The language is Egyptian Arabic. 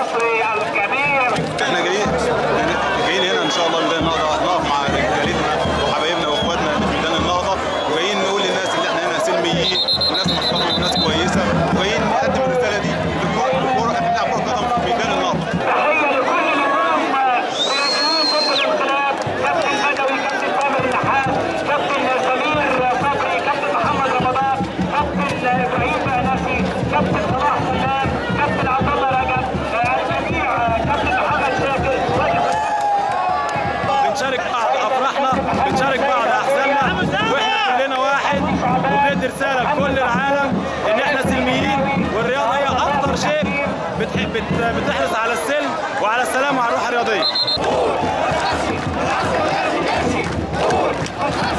المصري الكبير احنا جايين جايين هنا ان شاء الله ميدان النهضه نقف مع رجالتنا وحبايبنا واخواتنا اللي في ميدان النهضه وجايين نقول للناس ان احنا هنا سلميين وناس محترمه وناس كويسه وجايين نقدم الرساله دي لكل الكوره احنا بنلعب كره قدم في ميدان النهضه تحيه لكل نجوم مراجعين ضد الانقلاب كابتن بدوي كابتن تامر النحاس كابتن سمير صبري كابتن محمد رمضان كابتن ابراهيم بهنسي كابتن صلاح سلام كابتن عبد الله رجب آه، الجميع آه، كابتن محمد شاكر بنشارك بعض افراحنا بنشارك بعض احزاننا واحنا كلنا واحد وبندي رساله لكل العالم ان احنا سلميين والرياضه هي اكتر شيء بتح- بت- بتحرص على السلم وعلى السلام وعلى الروح الرياضيه